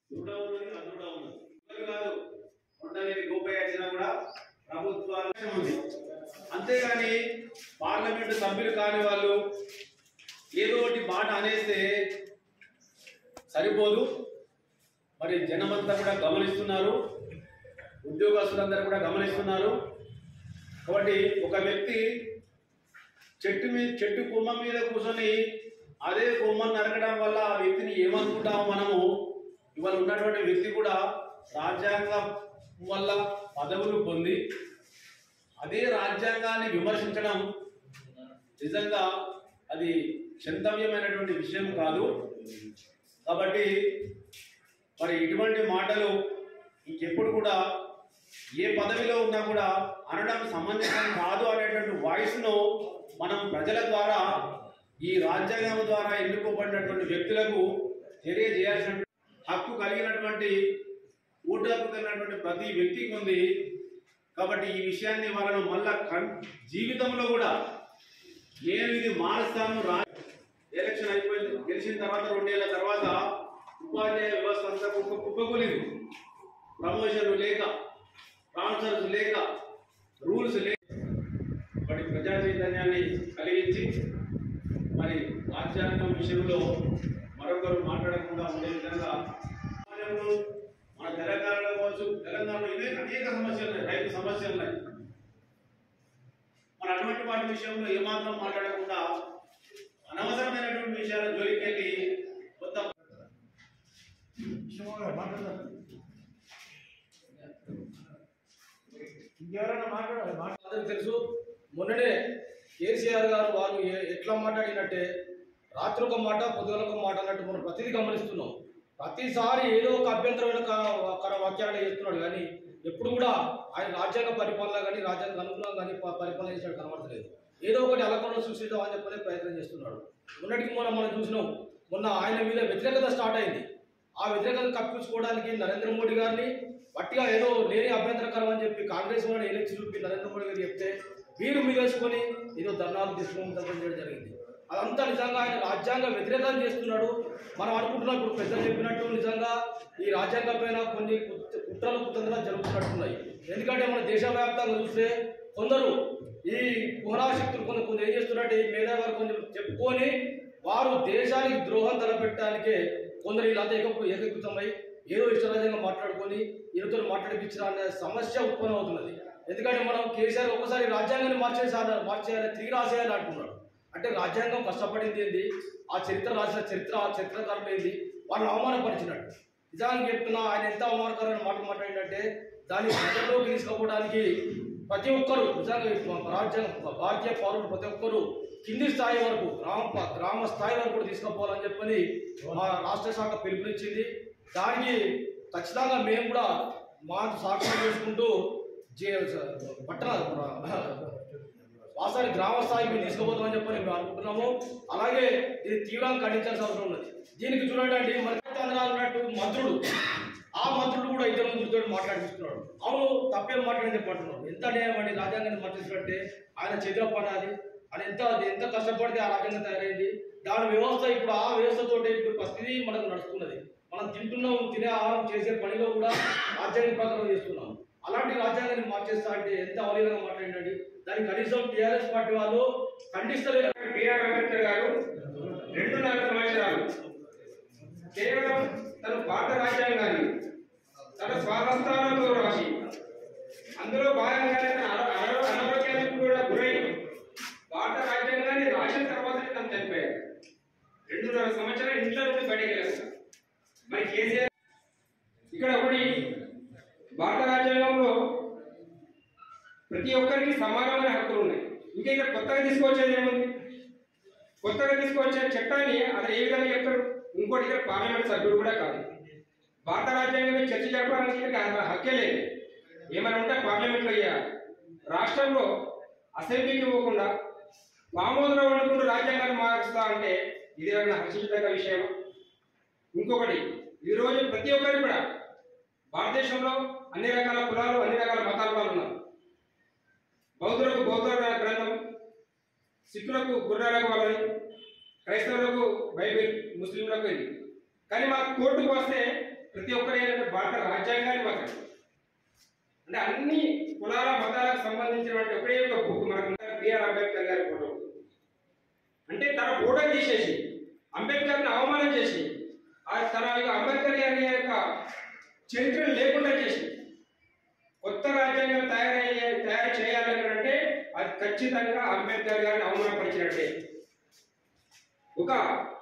కూడా ఉన్నది అది కూడా ఉన్నది ఇవ్వరు కాదు ఉండలేని గోపయ్య వచ్చినా కూడా ప్రభుత్వాలే ఉంది అంతేగాని పార్లమెంటు సభ్యులు కాని వాళ్ళు ఏదో ఒకటి మాట అనేస్తే సరిపోదు మరి జనమంతా కూడా గమనిస్తున్నారు ఉద్యోగస్తులందరూ కూడా గమనిస్తున్నారు కాబట్టి ఒక వ్యక్తి చెట్టు మీద చెట్టు కొమ్మ మీద కూర్చొని అదే కొమ్మను నరకడం వల్ల ఆ వ్యక్తిని ఏమనుకుంటామో మనము ఇవాళ ఉన్నటువంటి వ్యక్తి కూడా రాజ్యాంగం వల్ల పదవులు పొంది అదే రాజ్యాంగాన్ని విమర్శించడం నిజంగా అది క్షంతవ్యమైనటువంటి విషయం కాదు కాబట్టి మరి ఇటువంటి మాటలు ఇంకెప్పుడు కూడా ఏ పదవిలో ఉన్నా కూడా అనడం సమంజసం కాదు అనేటువంటి వాయిస్ను మనం ప్రజల ద్వారా ఈ రాజ్యాంగం ద్వారా ఎన్నుకోబడినటువంటి వ్యక్తులకు తెలియజేయాల్సిన హక్కు కలిగినటువంటి ఓటు హక్కు కలిగినటువంటి ప్రతి వ్యక్తికి ఉంది కాబట్టి ఈ విషయాన్ని వాళ్ళను మళ్ళా కన్ జీవితంలో కూడా నేను ఇది మారుస్తాను రా ఎలక్షన్ అయిపోయింది గెలిచిన తర్వాత రెండేళ్ల తర్వాత ఉపాధ్యాయ వ్యవస్థ అంతా కుప్ప కుప్పకూలింది ప్రమోషన్లు లేక ట్రాన్స్ఫర్స్ లేక రూల్స్ లేక మరి ప్రజా చైతన్యాన్ని కలిగించి మరి రాజ్యాంగం విషయంలో మరొకరు మాట్లాడకుండా ఉండే విధంగా సమాజంలో మన తెలంగాణలో కావచ్చు తెలంగాణలో ఇదే అనేక సమస్యలు ఉన్నాయి రైతు సమస్యలు ఉన్నాయి మన అటువంటి వాటి విషయంలో ఏమాత్రం మాట్లాడకుండా అనవసరమైనటువంటి విషయాల జోలికి వెళ్ళి మొత్తం ఇంకెవరైనా మాట్లాడాలి మాట్లాడాలి అందరికి తెలుసు మొన్ననే కేసీఆర్ గారు వాళ్ళు ఏ- ఎట్లా మాట్లాడినట్టే రాత్రి ఒక మాట పొద్దుగల ఒక మాట అన్నట్టు మనం ప్రతిదీ గమనిస్తున్నాం ప్రతిసారి ఏదో ఒక అభ్యంతరమైన క- కర వాక్యాలు చేస్తున్నాడు కానీ ఎప్పుడు కూడా ఆయన రాజ్యాంగ పరిపాలన కానీ రాజ్యాంగ అనుగుణంగా కానీ ప- పరిపాలన చేసినట్టు కనబడతలేదు ఏదో ఒకటి అలకలను సృష్టిద్దామని చెప్పనే ప్రయత్నం చేస్తున్నాడు మొన్నటికి మొన్న మనం చూసినాం మొన్న ఆయన మీద వ్యతిరేకత స్టార్ట్ అయింది ఆ వ్యతిరేకత కప్పించుకోవడానికి నరేంద్ర మోడీ గారిని వట్టిగా ఏదో లేని అభ్యంతరకరం అని చెప్పి కాంగ్రెస్ వాళ్ళని ఎలక్షన్ చూపి నరేంద్ర మోడీ గారు చెప్తే వీరు మీద వేసుకొని ఏదో ధర్నాలు తీసుకొని చేయడం జరిగింది అదంతా నిజంగా ఆయన రాజ్యాంగ వ్యతిరేకం చేస్తున్నాడు మనం అనుకుంటున్నాం ఇప్పుడు పెద్దలు చెప్పినట్టు నిజంగా ఈ రాజ్యాంగం పైన కొన్ని కుట్- కుట్రలు కుతంత్రాలు జరుగుతున్నట్టున్నాయి ఎందుకంటే మన దేశవ్యాప్తంగా చూస్తే కొందరు ఈ కుహరాశక్తులు కొందరు కొందరు ఏం చేస్తున్నట్టు ఈ మేధావారు కొంచెం చెప్పుకొని వారు దేశానికి ద్రోహం తలపెట్టడానికే కొందరు వీళ్ళంతా ఏక ఏకీకృతమై ఏదో ఇష్టరాజ్యంగా మాట్లాడుకొని ఈయనతో మాట్లాడిపించిన అనే సమస్య ఉత్పన్నం అవుతున్నది ఎందుకంటే మనం కేసీఆర్ ఒకసారి రాజ్యాంగాన్ని మార్చేసారి మార్చేయాలి తిరిగి రాసేయాలి అంటున్నాడు అంటే రాజ్యాంగం కష్టపడింది ఏంది ఆ చరిత్ర రాసిన చరిత్ర ఆ చరిత్రకారులు ఏంది వాళ్ళని అవమానపరిచినట్టు నిజానికి చెప్తున్నా ఆయన ఎంత అవమానకరమైన మాట మాట్లాడిందంటే దాన్ని ప్రజల్లోకి తీసుకుపోవడానికి ప్రతి ఒక్కరు నిజంగా ఈ మన రాజ్యాంగం భారతీయ పౌరులు ప్రతి ఒక్కరు కింది స్థాయి వరకు గ్రామ గ్రామ స్థాయి వరకు కూడా తీసుకుపోవాలని చెప్పని మా రాష్ట్ర శాఖ పిలుపునిచ్చింది దానికి ఖచ్చితంగా మేము కూడా మా సహకారం చేసుకుంటూ జే పట్టణ వాసారి గ్రామ స్థాయికి మేము తీసుకుపోతామని చెప్పని మేము అనుకుంటున్నాము అలాగే ఇది తీవ్రంగా ఖండించాల్సిన అవసరం ఉన్నది దీనికి చూడండి అండి మన తండ్రాలు ఉన్నట్టు మంత్రుడు ఆ మంత్రుడు కూడా ఇద్దరు ముగ్గురితో మాట్లాడిస్తున్నాడు అవును తప్పేం మాట్లాడని చెప్పంటున్నాడు ఎంత అన్యాయం అండి రాజ్యాంగాన్ని మార్చేసినట్టే ఆయన చేతిలో పని అది అది ఎంత అది ఎంత కష్టపడితే ఆ రాజ్యాంగం తయారైంది దాని వ్యవస్థ ఇప్పుడు ఆ వ్యవస్థతో ఇప్పుడు ప్రతిదీ మనకు నడుస్తున్నది మనం తింటున్నాం తినే ఆహారం చేసే పనిలో కూడా రాజ్యాంగం ప్రకారం చేస్తున్నాం అలాంటి రాజ్యాంగాన్ని మార్చేస్తా అంటే ఎంత అవలీలంగా మాట్లాడినండి దానికి కనీసం టీఆర్ఎస్ పార్టీ వాళ్ళు ఖండిస్తలేదు బిఆర్ అంబేద్కర్ గారు రెండున్నర సంవత్సరాలు కేవలం తన భారత రాజ్యాంగాన్ని తన స్వహస్తాలతో రాసి అందులో భాగంగానే తన అన- అన- అనారోగ్యానికి కూడా గురై భారత రాజ్యాంగాన్ని రాసిన తర్వాతనే తను చనిపోయారు రెండున్నర సంవత్సరాలు ఇంట్లో నుండి బయటకు వెళ్ళారు మరి కేసీఆర్ ఇక్కడ ఒకటి భారత రాజ్యాంగంలో ప్రతి ఒక్కరికి సమానమైన హక్కులు ఉన్నాయి ఇంకా ఇక్కడ కొత్తగా తీసుకొచ్చేది ఏముంది కొత్తగా తీసుకొచ్చే చట్టాన్ని అతను ఏ విధంగా చెప్తాడు ఇంకోటి ఇక్కడ పార్లమెంట్ సభ్యుడు కూడా కాదు భారత రాజ్యాంగం మీద చర్చ జరపడానికి ఇక్కడ అసలు హక్కే లేదు ఏమైనా ఉంటే పార్లమెంట్లో చేయాలి రాష్ట్రంలో అసెంబ్లీకి పోకుండా ఆమోదం వండుకుంటూ రాజ్యాంగాన్ని మారుస్తా అంటే ఇది ఏమైనా హర్షించదగ్గ విషయం ఇంకొకటి ఈరోజు ప్రతి ఒక్కరు కూడా భారతదేశంలో అన్ని రకాల కులాలు అన్ని రకాల మతాల వాళ్ళు ఉన్నారు బౌద్ధులకు బౌద్ధ గ్రంథం సిక్కులకు గుర్రాలకు వాళ్ళని క్రైస్తవులకు బైబిల్ ముస్లింలకు ఇది కానీ మా కోర్టుకు వస్తే ప్రతి ఒక్కరు ఏంటంటే భారత రాజ్యాంగాన్ని మాత్రం అంటే అన్ని కులాల మతాలకు సంబంధించినటువంటి ఒకే ఒక బుక్ మనకు బిఆర్ అంబేద్కర్ గారి ఫోటో అంటే తన ఫోటో తీసేసి అంబేద్కర్ని అవమానం చేసి ఆ తన యొక్క అంబేద్కర్ గారి యొక్క చరిత్రను లేకుండా చేసి కొత్త రాజ్యాంగం తయారయ్యే తయారు చేయాలని అంటే అది ఖచ్చితంగా అంబేద్కర్ గారిని అవమానపరిచినట్టే ఒక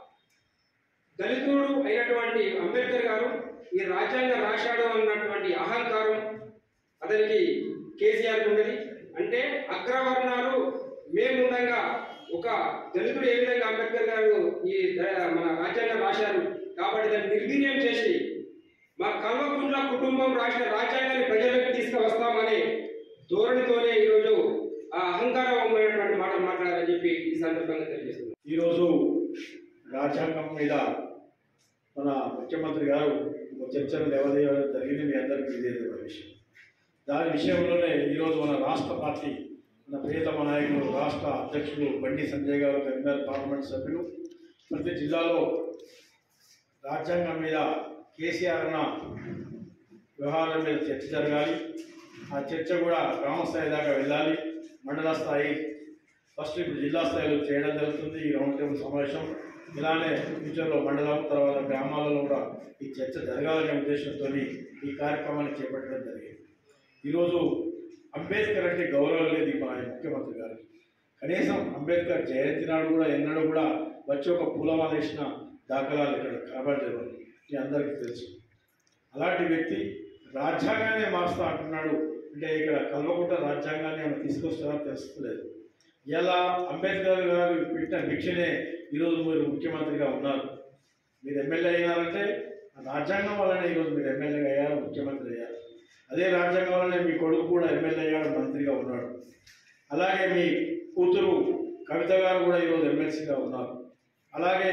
దళితుడు అయినటువంటి అంబేద్కర్ గారు ఈ రాజ్యాంగం రాశాడు అన్నటువంటి అహంకారం అతనికి కేసీఆర్ ఉన్నది అంటే అగ్రవర్ణాలు మేముండగా ఒక దళితుడు ఏ విధంగా అంబేద్కర్ గారు ఈ ద- మన రాజ్యాంగం రాశారు కాబట్టి దాన్ని నిర్వీర్యం చేసి మా కల్వకుంట్ల కుటుంబం రాసిన రాజ్యాంగాన్ని ప్రజలకు తీసుకువస్తామనే ధోరణితోనే ఈరోజు ఆ అహంకారమైనటువంటి మాటలు మాట్లాడాలని చెప్పి ఈ సందర్భంగా తెలియజేస్తున్నాను ఈరోజు రాజ్యాంగం మీద మన ముఖ్యమంత్రి గారు ఒక చర్చను లేవదేయడం జరిగింది మీ అందరికీ తెలియదు ఒక విషయం దాని విషయంలోనే ఈరోజు మన రాష్ట్ర పార్టీ మన ప్రియతమ నాయకులు రాష్ట్ర అధ్యక్షులు బండి సంజయ్ గారు కరీంనగర్ పార్లమెంట్ సభ్యులు ప్రతి జిల్లాలో రాజ్యాంగం మీద కేసీఆర్ అన్న వ్యవహారం మీద చర్చ జరగాలి ఆ చర్చ కూడా గ్రామ స్థాయి దాకా వెళ్ళాలి మండల స్థాయి ఫస్ట్ ఇప్పుడు జిల్లా స్థాయిలో చేయడం జరుగుతుంది ఈ రౌండ్ టేబుల్ సమావేశం ఇలానే ఫ్యూచర్లో మండలం తర్వాత గ్రామాలలో కూడా ఈ చర్చ జరగాలనే ఉద్దేశంతో ఈ కార్యక్రమాన్ని చేపట్టడం జరిగింది ఈరోజు అంబేద్కర్ అంటే గౌరవం లేదు మా ముఖ్యమంత్రి గారికి కనీసం అంబేద్కర్ జయంతి నాడు కూడా ఎన్నడూ కూడా వచ్చి ఒక పూలమాల వేసిన దాఖలాలు ఇక్కడ కనబడలేదు మీ అందరికీ తెలుసు అలాంటి వ్యక్తి రాజ్యాంగాన్ని మారుస్తా అంటున్నాడు అంటే ఇక్కడ కల్వకుంట రాజ్యాంగాన్ని ఆయన తీసుకొస్తారో తెలుస్తలేదు ఇలా అంబేద్కర్ గారు పెట్టిన భిక్షనే ఈరోజు మీరు ముఖ్యమంత్రిగా ఉన్నారు మీరు ఎమ్మెల్యే అయ్యారంటే ఆ రాజ్యాంగం వల్లనే ఈరోజు మీరు ఎమ్మెల్యేగా అయ్యారు ముఖ్యమంత్రి అయ్యారు అదే రాజ్యాంగం వల్లనే మీ కొడుకు కూడా ఎమ్మెల్యే అయ్యాడు మంత్రిగా ఉన్నాడు అలాగే మీ కూతురు కవిత గారు కూడా ఈరోజు ఎమ్మెల్సీగా ఉన్నారు అలాగే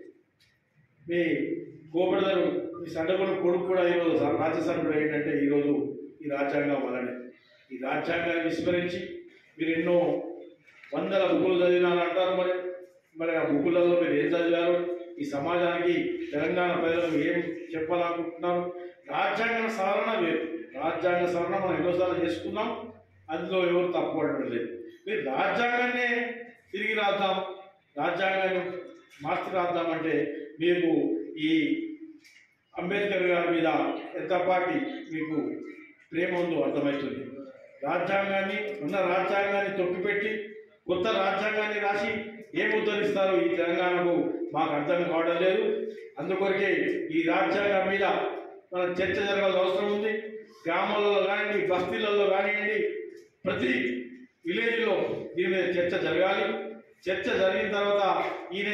మీ గోబ్రదరు మీ సండగుడు కొడుకు కూడా ఈరోజు రాజ్యసభ్యుడు ఏంటంటే ఈరోజు ఈ రాజ్యాంగం వల్లనే ఈ రాజ్యాంగాన్ని విస్మరించి మీరు ఎన్నో వందల బుక్కులు చదివినారు అంటారు మరి మరి ఆ బుక్కులలో మీరు ఏం చదివారు ఈ సమాజానికి తెలంగాణ ప్రజలకు ఏం చెప్పాలనుకుంటున్నారు రాజ్యాంగ సవరణ వేరు రాజ్యాంగ సవరణ మనం ఎన్నోసార్లు చేసుకున్నాం అందులో ఎవరు తప్పుపడడం లేదు మీరు రాజ్యాంగాన్నే తిరిగి రాద్దాం రాజ్యాంగాన్ని మార్చి రాద్దామంటే మీకు ఈ అంబేద్కర్ గారి మీద ఎంత పార్టీ మీకు ప్రేమ ఉందో అర్థమవుతుంది రాజ్యాంగాన్ని ఉన్న రాజ్యాంగాన్ని తొక్కిపెట్టి కొత్త రాజ్యాంగాన్ని రాసి ఏం ఉద్ధరిస్తారు ఈ తెలంగాణకు మాకు అర్థం కావడం లేదు అందుకొరకే ఈ రాజ్యాంగం మీద మన చర్చ జరగాల్సిన అవసరం ఉంది గ్రామాలలో కానివ్వండి బస్తీలలో కానివ్వండి ప్రతి విలేజ్లో దీని మీద చర్చ జరగాలి చర్చ జరిగిన తర్వాత ఈయన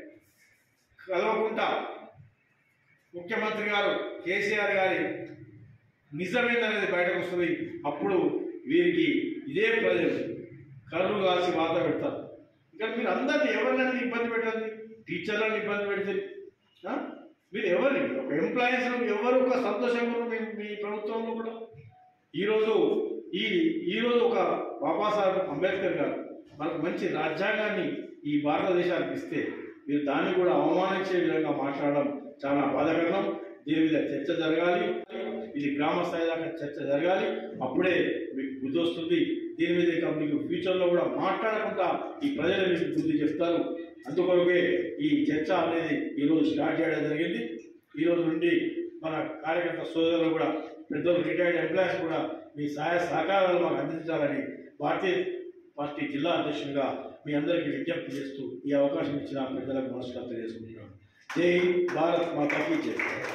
కలవకుండా ముఖ్యమంత్రి గారు కేసీఆర్ గారి నిజమేందనేది బయటకు వస్తుంది అప్పుడు వీరికి ఇదే ప్రజలు కర్రు కాసి వాత పెడతారు ఇక్కడ మీరు అందరినీ ఎవరినైనా ఇబ్బంది పెట్టండి టీచర్లను ఇబ్బంది పెడుతుంది ఆ? మీరు ఎవరిని ఒక ఎంప్లాయీస్ ఎవరు ఒక సంతోషంగా ఉన్నారు మీ మీ ప్రభుత్వంలో కూడా ఈరోజు ఈ ఈరోజు ఒక బాబాసాహెబ్ అంబేద్కర్ గారు మనకు మంచి రాజ్యాంగాన్ని ఈ భారతదేశానికి ఇస్తే మీరు దాన్ని కూడా అవమానించే విధంగా మాట్లాడడం చాలా బాధాకరం దీని మీద చర్చ జరగాలి ఇది గ్రామ స్థాయి దాకా చర్చ జరగాలి అప్పుడే మీకు బుద్ధి వస్తుంది దీని మీద ఇక మీకు ఫ్యూచర్లో కూడా మాట్లాడకుండా ఈ ప్రజలు మీకు బుద్ధి చెప్తారు అందుకొరకే ఈ చర్చ అనేది ఈరోజు స్టార్ట్ చేయడం జరిగింది ఈ రోజు నుండి మన కార్యకర్త సోదరులు కూడా పెద్దలు రిటైర్డ్ ఎంప్లాయీస్ కూడా మీ సహాయ సహకారాలు మాకు అందించాలని భారతీయ పార్టీ జిల్లా అధ్యక్షునిగా మీ అందరికీ విజ్ఞప్తి చేస్తూ ఈ అవకాశం ఇచ్చిన పెద్దలకు నమస్కారం తెలియజేసుకుంటున్నాను జై హింద్, భారత్ మాతాకి జై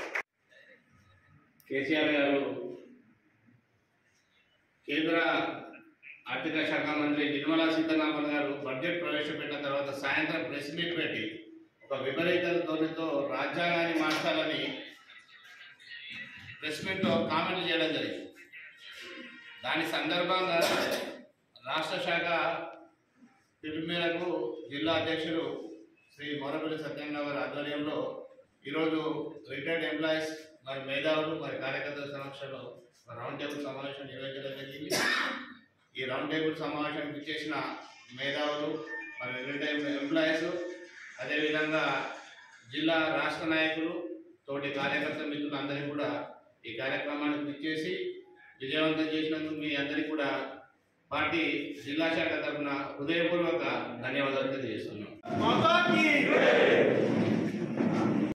కేసీఆర్ గారు కేంద్ర ఆర్థిక శాఖ మంత్రి నిర్మలా సీతారామన్ గారు బడ్జెట్ ప్రవేశపెట్టిన తర్వాత సాయంత్రం ప్రెస్ మీట్ పెట్టి ఒక విపరీత ధోరణితో రాజ్యాంగాన్ని మార్చాలని ప్రెస్ మీట్లో కామెంట్లు చేయడం జరిగింది దాని సందర్భంగా రాష్ట్ర శాఖ పిలుపు మేరకు జిల్లా అధ్యక్షులు శ్రీ మోరపల్లి సత్యనారాయణ గారి ఆధ్వర్యంలో ఈరోజు రిటైర్డ్ ఎంప్లాయీస్ మరి మేధావులు మరి కార్యకర్తల సమక్షంలో ఒక రౌండ్ టేబుల్ సమావేశం నిర్వహించడం జరిగింది ఈ రౌండ్ టేబుల్ సమావేశానికి చేసిన మేధావులు మరి రిటైర్డ్ ఎంప్లాయీస్ అదేవిధంగా జిల్లా రాష్ట్ర నాయకులు తోటి కార్యకర్త మిత్రులందరికీ కూడా ఈ కార్యక్రమానికి ఇచ్చేసి విజయవంతం చేసినందుకు మీ అందరికీ కూడా పార్టీ జిల్లా శాఖ తరఫున హృదయపూర్వక ధన్యవాదాలు తెలియజేస్తున్నాం మాతాకి